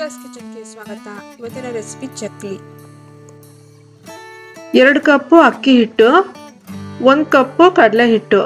ಶ್ವೇತಾಸ್ ಕಿಚನ್ಗೆ ಸ್ವಾಗತ ಇವತ್ತಿನ ರೆಸಿಪಿ ಚಕ್ಲಿ ಎರಡು ಕಪ್ಪು ಅಕ್ಕಿ ಹಿಟ್ಟು ಒಂದು ಕಪ್ಪು ಕಡಲೆ ಹಿಟ್ಟು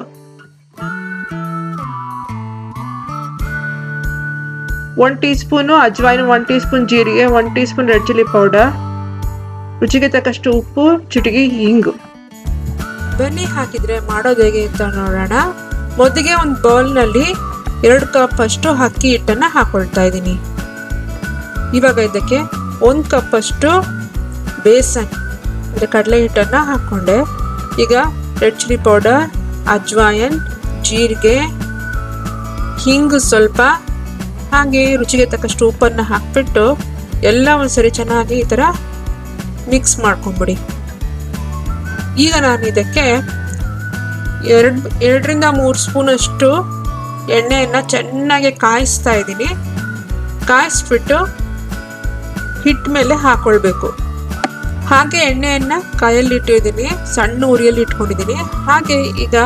one teaspoon ajwain one teaspoon ಜೀರಿಗೆ one teaspoon red chilli powder ರುಚಿಗೆ ತಕ್ಕಷ್ಟು ಉಪ್ಪು ಚಿಟಿಗೆ ಹಿಂಗು ಬನ್ನಿ ಹಾಕಿದ್ರೆ ಮಾಡೋದು ಹೇಗೆ ಅಂತ ನೋಡೋಣ ಮೊದಲಿಗೆ ಒಂದು ಬೌಲ್ನಲ್ಲಿ ಎರಡು ಕಪ್ ಅಷ್ಟು ಅಕ್ಕಿ ಹಿಟ್ಟನ್ನು ಹಾಕೊಳ್ತಾ ಇದ್ದೀನಿ ಇವಾಗ ಇದಕ್ಕೆ ಒಂದು ಕಪ್ ಅಷ್ಟು ಬೇಸನ್ ಅಂದರೆ ಕಡಲೆ ಹಿಟ್ಟನ್ನು ಹಾಕ್ಕೊಂಡೆ ಈಗ ರೆಡ್ ಚಿಲ್ಲಿ ಪೌಡರ್ ಅಜ್ವಾಯನ್ ಜೀರಿಗೆ ಹಿಂಗು ಸ್ವಲ್ಪ ಹಾಗೆ ರುಚಿಗೆ ತಕ್ಕಷ್ಟು ಉಪ್ಪನ್ನು ಹಾಕ್ಬಿಟ್ಟು ಎಲ್ಲ ಒಂದ್ಸರಿ ಚೆನ್ನಾಗಿ ಈ ಥರ ಮಿಕ್ಸ್ ಮಾಡ್ಕೊಂಬಿಡಿ ಈಗ ನಾನು ಇದಕ್ಕೆ ಎರಡು ಎರಡರಿಂದ ಮೂರು ಸ್ಪೂನಷ್ಟು ಎಣ್ಣೆಯನ್ನು ಚೆನ್ನಾಗಿ ಕಾಯಿಸ್ತಾ ಇದ್ದೀನಿ ಕಾಯಿಸ್ಬಿಟ್ಟು ಹಿಟ್ಟು ಮೇಲೆ ಹಾಕೊಳ್ಬೇಕು ಹಾಗೆ ಎಣ್ಣೆಯನ್ನು ಕಾಯಲ್ಲಿ ಇಟ್ಟಿದ್ದೀನಿ ಸಣ್ಣ ಉರಿಯಲ್ಲಿ ಇಟ್ಕೊಂಡಿದ್ದೀನಿ ಹಾಗೆ ಈಗ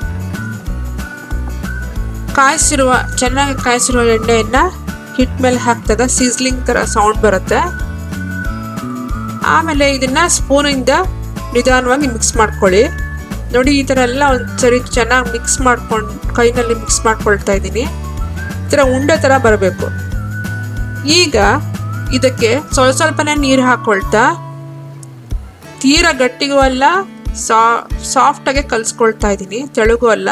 ಕಾಯಿಸಿರುವ ಚೆನ್ನಾಗಿ ಕಾಯಿಸಿರುವ ಎಣ್ಣೆಯನ್ನು ಹಿಟ್ ಮೇಲೆ ಹಾಕಿದಾಗ ಸೀಸ್ಲಿಂಗ್ ಥರ ಸೌಂಡ್ ಬರುತ್ತೆ ಆಮೇಲೆ ಇದನ್ನ ಸ್ಪೂನಿಂದ ನಿಧಾನವಾಗಿ ಮಿಕ್ಸ್ ಮಾಡ್ಕೊಳ್ಳಿ ನೋಡಿ ಈ ಥರ ಎಲ್ಲ ಒಂದ್ಸರಿ ಚೆನ್ನಾಗಿ ಮಿಕ್ಸ್ ಮಾಡ್ಕೊಂಡು ಕೈನಲ್ಲಿ ಮಿಕ್ಸ್ ಮಾಡ್ಕೊಳ್ತಾ ಇದ್ದೀನಿ ಈ ಥರ ಉಂಡೆ ಥರ ಬರಬೇಕು ಈಗ ಇದಕ್ಕೆ ಸ್ವಲ್ಪ ಸ್ವಲ್ಪನೇ ನೀರು ಹಾಕ್ಕೊಳ್ತಾ ತೀರಾ ಗಟ್ಟಿಗೂ ಅಲ್ಲ ಸಾ ಸಾಫ್ಟಾಗೆ ಕಲಿಸ್ಕೊಳ್ತಾ ಇದ್ದೀನಿ ತೆಳುಗೂ ಅಲ್ಲ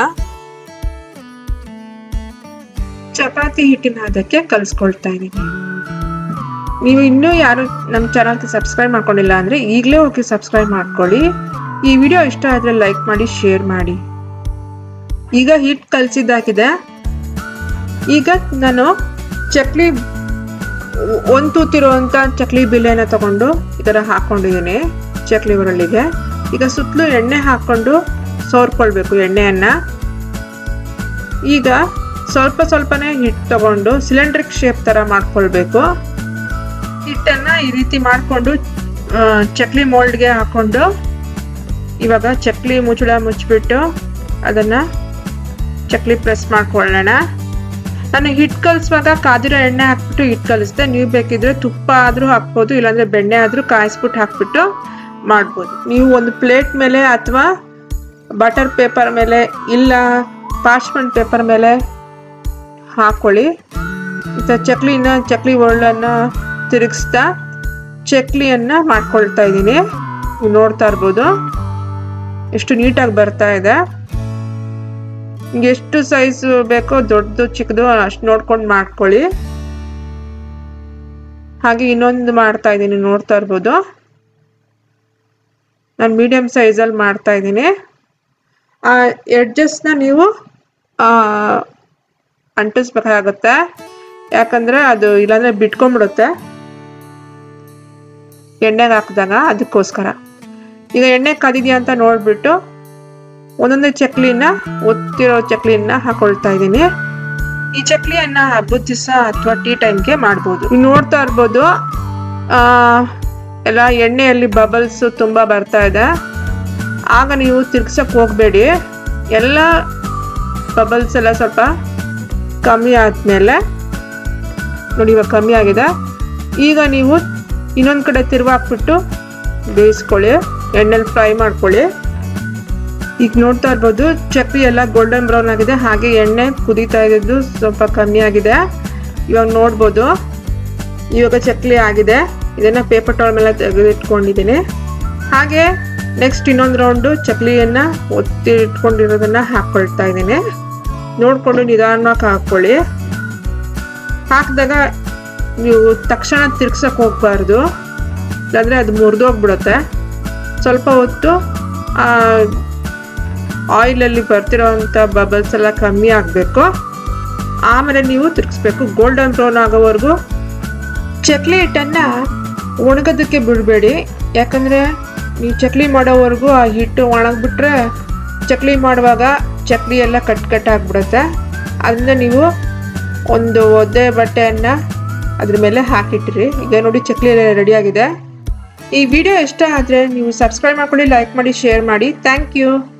ಚಪಾತಿ ಹಿಟ್ಟಿನ ಅದಕ್ಕೆ ಕಲಿಸ್ಕೊಳ್ತಾ ಇದ್ದೀನಿ ನೀವು ಇನ್ನೂ ಯಾರು ನಮ್ಮ ಚಾನಲ್ಗೆ ಸಬ್ಸ್ಕ್ರೈಬ್ ಮಾಡ್ಕೊಂಡಿಲ್ಲ ಅಂದರೆ ಈಗಲೇ ಹೋಗಿ ಸಬ್ಸ್ಕ್ರೈಬ್ ಮಾಡ್ಕೊಳ್ಳಿ ಈ ವಿಡಿಯೋ ಇಷ್ಟ ಆದರೆ ಲೈಕ್ ಮಾಡಿ ಶೇರ್ ಮಾಡಿ ಈಗ ಹಿಟ್ಟು ಕಲಸಿದ್ದಾಗಿದೆ ಈಗ ನಾನು ಚಕ್ಲಿ ಒಂದು ತೂತಿರುವಂಥ ಚಕ್ಲಿ ಬಿಲ್ಲೆನ ತಗೊಂಡು ಈ ಥರ ಹಾಕ್ಕೊಂಡಿದ್ದೀನಿ ಚಕ್ಲಿ ಉರಳಿಗೆ ಈಗ ಸುತ್ತಲೂ ಎಣ್ಣೆ ಹಾಕ್ಕೊಂಡು ಸೋರ್ಕೊಳ್ಬೇಕು ಎಣ್ಣೆಯನ್ನು ಈಗ ಸ್ವಲ್ಪ ಸ್ವಲ್ಪನೇ ಹಿಟ್ಟು ತಗೊಂಡು ಸಿಲಿಂಡ್ರಿಕ್ ಶೇಪ್ ಥರ ಮಾಡ್ಕೊಳ್ಬೇಕು ಹಿಟ್ಟನ್ನು ಈ ರೀತಿ ಮಾಡಿಕೊಂಡು ಚಕ್ಲಿ ಮೋಲ್ಡ್ಗೆ ಹಾಕ್ಕೊಂಡು ಇವಾಗ ಚಕ್ಲಿ ಮುಚ್ಚಳ ಮುಚ್ಚಿಬಿಟ್ಟು ಅದನ್ನು ಚಕ್ಲಿ ಪ್ರೆಸ್ ಮಾಡ್ಕೊಳ್ಳೋಣ ನಾನು ಹಿಟ್ಟು ಕಲಿಸುವಾಗ ಕಾದಿರೋ ಎಣ್ಣೆ ಹಾಕ್ಬಿಟ್ಟು ಹಿಟ್ಟು ಕಲಿಸ್ದೆ ನೀವು ಬೇಕಿದ್ರೆ ತುಪ್ಪ ಆದರೂ ಹಾಕ್ಬೋದು ಇಲ್ಲಾಂದರೆ ಬೆಣ್ಣೆ ಆದರೂ ಕಾಯಿಸ್ಬಿಟ್ಟು ಹಾಕ್ಬಿಟ್ಟು ಮಾಡ್ಬೋದು ನೀವು ಒಂದು ಪ್ಲೇಟ್ ಮೇಲೆ ಅಥವಾ ಬಟರ್ ಪೇಪರ್ ಮೇಲೆ ಇಲ್ಲ ಪಾರ್ಚ್ಮೆಂಟ್ ಪೇಪರ್ ಮೇಲೆ ಹಾಕ್ಕೊಳ್ಳಿ ಮತ್ತು ಚಕ್ಲಿನ ಚಕ್ಲಿ ಒಳ್ಳನ್ನು ತಿರುಗಿಸ್ತಾ ಚಕ್ಲಿಯನ್ನು ಮಾಡ್ಕೊಳ್ತಾ ಇದ್ದೀನಿ ನೀವು ನೋಡ್ತಾ ಇರ್ಬೋದು ಎಷ್ಟು ನೀಟಾಗಿ ಬರ್ತಾ ಇದೆ ನಿಮ್ಗೆ ಎಷ್ಟು ಸೈಜ್ ಬೇಕೋ ದೊಡ್ಡದು ಚಿಕ್ಕದು ಅಷ್ಟು ನೋಡ್ಕೊಂಡು ಮಾಡ್ಕೊಳ್ಳಿ ಹಾಗೆ ಇನ್ನೊಂದು ಮಾಡ್ತಾ ಇದ್ದೀನಿ ನೋಡ್ತಾ ಇರ್ಬೋದು ನಾನು ಮೀಡಿಯಮ್ ಸೈಜಲ್ಲಿ ಮಾಡ್ತಾ ಇದ್ದೀನಿ ಆ ಎಡ್ಜಸ್ನ ನೀವು ಅಂಟಿಸ್ಬೇಕಾಗುತ್ತೆ ಯಾಕಂದರೆ ಅದು ಇಲ್ಲಾಂದರೆ ಬಿಟ್ಕೊಂಡ್ಬಿಡುತ್ತೆ ಎಣ್ಣೆಗೆ ಹಾಕಿದಾಗ ಅದಕ್ಕೋಸ್ಕರ ಈಗ ಎಣ್ಣೆ ಕಾದಿದೆಯಾ ಅಂತ ನೋಡಿಬಿಟ್ಟು ಒಂದೊಂದೇ ಚಕ್ಲಿನ ಒತ್ತಿರೋ ಚಕ್ಲಿನ ಹಾಕೊಳ್ತಾ ಇದ್ದೀನಿ ಈ ಚಕ್ಲಿಯನ್ನ ಹಬ್ಬದ ದಿವಸ ಅಥವಾ ಟೀ ಟೈಮ್ಗೆ ಮಾಡ್ಬೋದು ನೀವು ನೋಡ್ತಾ ಇರ್ಬೋದು ಎಲ್ಲ ಎಣ್ಣೆಯಲ್ಲಿ ಬಬಲ್ಸ್ ತುಂಬ ಬರ್ತಾ ಇದೆ ಆಗ ನೀವು ತಿರ್ಗ್ಸಕ್ಕೆ ಹೋಗಬೇಡಿ ಎಲ್ಲ ಬಬಲ್ಸ್ ಎಲ್ಲ ಸ್ವಲ್ಪ ಕಮ್ಮಿ ಆದಮೇಲೆ ನೋಡಿ ಇವಾಗ ಕಮ್ಮಿ ಆಗಿದೆ ಈಗ ನೀವು ಇನ್ನೊಂದು ಕಡೆ ತಿರುವಾಕ್ಬಿಟ್ಟು ಬೇಯಿಸ್ಕೊಳ್ಳಿ ಎಣ್ಣೆಲಿ ಫ್ರೈ ಮಾಡ್ಕೊಳ್ಳಿ ಈಗ ನೋಡ್ತಾ ಇರ್ಬೋದು ಚಕ್ಲಿ ಎಲ್ಲ ಗೋಲ್ಡನ್ ಬ್ರೌನ್ ಆಗಿದೆ ಹಾಗೆ ಎಣ್ಣೆ ಕುದೀತಾ ಇದ್ದು ಸ್ವಲ್ಪ ಕಮ್ಮಿ ಆಗಿದೆ ಇವಾಗ ನೋಡ್ಬೋದು ಇವಾಗ ಚಕ್ಲಿ ಆಗಿದೆ ಇದನ್ನು ಪೇಪರ್ ಟವಲ್ ಮೇಲೆ ತೆಗೆದಿಟ್ಕೊಂಡಿದ್ದೀನಿ ಹಾಗೆ ನೆಕ್ಸ್ಟ್ ಇನ್ನೊಂದು ರೌಂಡು ಚಕ್ಲಿಯನ್ನು ಒತ್ತಿ ಇಟ್ಕೊಂಡಿರೋದನ್ನ ಹಾಕ್ಕೊಳ್ತಾ ಇದ್ದೀನಿ ನೋಡಿಕೊಂಡು ನಿಧಾನವಾಗಿ ಹಾಕ್ಕೊಳ್ಳಿ ಹಾಕಿದಾಗ ನೀವು ತಕ್ಷಣ ತಿರ್ಗ್ಸಕ್ಕೆ ಹೋಗ್ಬಾರ್ದು ಇಲ್ಲಾಂದರೆ ಅದು ಮುರಿದೋಗ್ಬಿಡುತ್ತೆ ಸ್ವಲ್ಪ ಹೊತ್ತು ಆಯಿಲಲ್ಲಿ ಬರ್ತಿರೋವಂಥ ಬಬಲ್ಸ್ ಎಲ್ಲ ಕಮ್ಮಿ ಆಗಬೇಕು ಆಮೇಲೆ ನೀವು ತಿರ್ಗಿಸ್ಬೇಕು ಗೋಲ್ಡನ್ ಬ್ರೌನ್ ಆಗೋವರೆಗೂ ಚಕ್ಲಿ ಹಿಟ್ಟನ್ನು ಒಣಗೋದಕ್ಕೆ ಬಿಡಬೇಡಿ ಯಾಕಂದರೆ ನೀವು ಚಕ್ಲಿ ಮಾಡೋವರೆಗೂ ಆ ಹಿಟ್ಟು ಒಣಗಿಬಿಟ್ರೆ ಚಕ್ಲಿ ಮಾಡುವಾಗ ಚಕ್ಲಿ ಎಲ್ಲ ಕಟ್ ಕಟ್ ಆಗಿಬಿಡುತ್ತೆ ಅದರಿಂದ ನೀವು ಒಂದು ಒದ್ದೆ ಬಟ್ಟೆಯನ್ನು ಅದ್ರ ಮೇಲೆ ಹಾಕಿಟ್ಟಿರಿ ಈಗ ನೋಡಿ ಚಕ್ಲಿ ಎಲ್ಲ ರೆಡಿಯಾಗಿದೆ ಈ ವಿಡಿಯೋ ಇಷ್ಟ ಆದರೆ ನೀವು ಸಬ್ಸ್ಕ್ರೈಬ್ ಮಾಡ್ಕೊಳ್ಳಿ ಲೈಕ್ ಮಾಡಿ ಶೇರ್ ಮಾಡಿ ಥ್ಯಾಂಕ್ ಯು